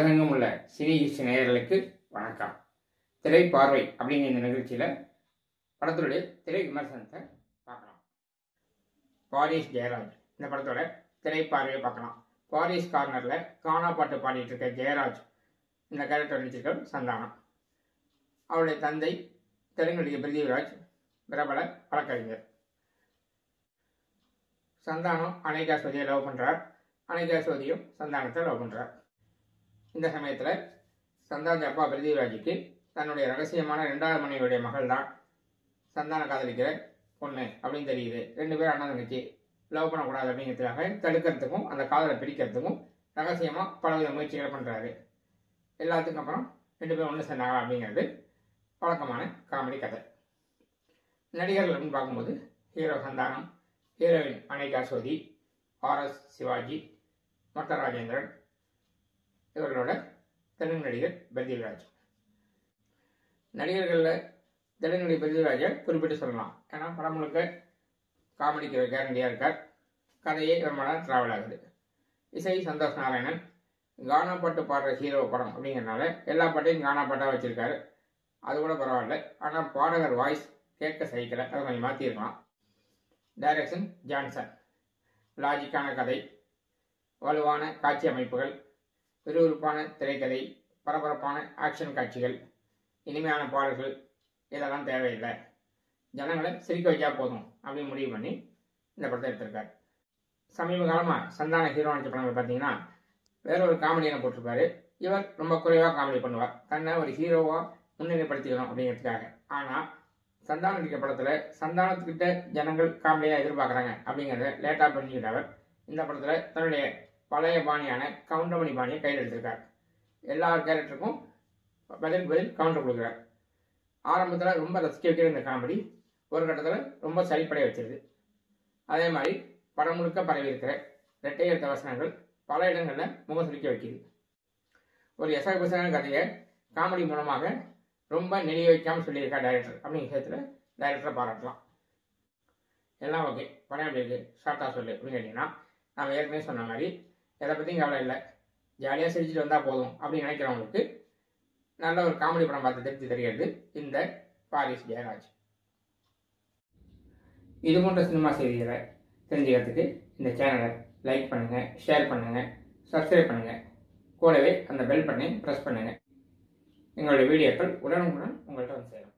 உலகெங்கும் உள்ள cine hist நேயர்களுக்கு வணக்கம் திரை பார்வை அப்படிங்கிற இந்த நிகழ்ச்சியில் படத்துடைய திரை விமர்சனத்தை பார்க்கலாம் பாரிஸ் ஜெயராஜ் இந்த படத்தோட திரை பார்வையை பார்க்கலாம் பாரிஸ் கார்னரில் கானா பாட்டு பாடிட்டு இருக்க ஜெயராஜ் இந்த கேரக்டர் நடிச்சிருக்க சந்தானம் அவருடைய தந்தை தெலுங்கு நடிகர் பிருத்திவிராஜ் பிரபல வழக்கறிஞர் சந்தானம் அனைகா சோதியை லவ் பண்ணுறார் அனைகா சோதியும் சந்தானத்தை லவ் பண்ணுறார் இந்த சமயத்தில் சந்தான அப்பா பிருத்திவிராஜுக்கு தன்னுடைய ரகசியமான ரெண்டாவது மனைவியுடைய மகள் தான் சந்தானம் காதலிக்கிற பொண்ணு அப்படின்னு தெரியுது ரெண்டு பேரும் அண்ணன் தங்கச்சி லவ் பண்ணக்கூடாது அப்படிங்கிறதுக்காக தடுக்கிறதுக்கும் அந்த காதலை பிரிக்கிறதுக்கும் ரகசியமாக பலவித முயற்சிகளை பண்ணுறாரு எல்லாத்துக்கும் அப்புறம் ரெண்டு பேரும் ஒன்று சேர்ந்தாங்களா அப்படிங்கிறது வழக்கமான காமெடி கதை நடிகர்கள் அப்படின்னு பார்க்கும்போது ஹீரோ சந்தானம் ஹீரோயின் அனைகா சோதி ஆர்எஸ் சிவாஜி மொட்ட ராஜேந்திரன் இவர்களோட தெலுங்கு நடிகர் பெர்தில்ராஜ் நடிகர்களில் தெலுங்கு நடிகர் பெர்தில்ராஜை குறிப்பிட்டு சொல்லலாம் ஏன்னா படம் முழுக்க காமெடிக்கு கேரண்டியாக இருக்கார் கதையே இவர் மேலே ட்ராவல் ஆகுது இசை சந்தோஷ் நாராயணன் கானா பாட்டு பாடுற ஹீரோ படம் அப்படிங்கிறனால எல்லா பாட்டையும் கானா பாட்டாக வச்சுருக்காரு அது கூட பரவாயில்ல ஆனால் பாடகர் வாய்ஸ் கேட்க சகிக்கலை அதை கொஞ்சம் மாற்றிருக்கலாம் டைரக்ஷன் ஜான்சன் லாஜிக்கான கதை வலுவான காட்சி அமைப்புகள் விறுவிறுப்பான திரைக்கதை பரபரப்பான ஆக்ஷன் காட்சிகள் இனிமையான பாடல்கள் இதெல்லாம் தேவையில்லை ஜனங்களை சிரிக்க வைச்சா போதும் அப்படின்னு முடிவு பண்ணி இந்த படத்தை எடுத்திருக்காரு சமீப காலமாக சந்தான ஹீரோ நடிச்ச படங்கள் பார்த்தீங்கன்னா வேற ஒரு காமெடியான போட்டிருப்பாரு இவர் ரொம்ப குறைவாக காமெடி பண்ணுவார் தன்னை ஒரு ஹீரோவாக முன்னிலைப்படுத்திக்கணும் அப்படிங்கிறதுக்காக ஆனால் சந்தானம் நடிக்கிற படத்தில் சந்தானத்துக்கிட்ட ஜனங்கள் காமெடியாக எதிர்பார்க்குறாங்க அப்படிங்கிறத லேட்டாக பண்ணிக்கிட்டவர் இந்த படத்தில் தன்னுடைய பழைய பாணியான கவுண்டமணி பாணியை கையில் எடுத்திருக்கார் எல்லா கேரக்டருக்கும் பதில் பதில் கவுண்டர் கொடுக்குறார் ஆரம்பத்தில் ரொம்ப ரசிக்க வைக்கிற இந்த காமெடி ஒரு கட்டத்தில் ரொம்ப சரிப்படைய வச்சிருது அதே மாதிரி படம் முழுக்க பரவி இருக்கிற ரெட்டை எடுத்த வசனங்கள் பல இடங்களில் முகம் சுளிக்க வைக்குது ஒரு எசகுசன கதையை காமெடி மூலமாக ரொம்ப நெளிய வைக்காமல் சொல்லியிருக்கா டைரக்டர் அப்படிங்கிற விஷயத்தில் டைரக்டரை பாராட்டலாம் எல்லாம் ஓகே படம் எப்படி இருக்குது ஷார்ட்டாக சொல்லு அப்படின்னு கேட்டிங்கன்னா நான் ஏற்கனவே சொன்ன மாதிரி எதை பற்றியும் கவலை இல்லை ஜாலியாக சிரிச்சுட்டு வந்தால் போதும் அப்படின்னு நினைக்கிறவங்களுக்கு நல்ல ஒரு காமெடி படம் பார்த்து திருப்தி தெரிகிறது இந்த பாரிஸ் ஜெயராஜ் இது போன்ற சினிமா செய்திகளை தெரிஞ்சுக்கிறதுக்கு இந்த சேனலை லைக் பண்ணுங்கள் ஷேர் பண்ணுங்கள் சப்ஸ்கிரைப் பண்ணுங்கள் கூடவே அந்த பெல் பட்டனை ப்ரெஸ் பண்ணுங்கள் எங்களுடைய வீடியோக்கள் உடனுக்குடன் உங்கள்கிட்ட வந்து சேரும்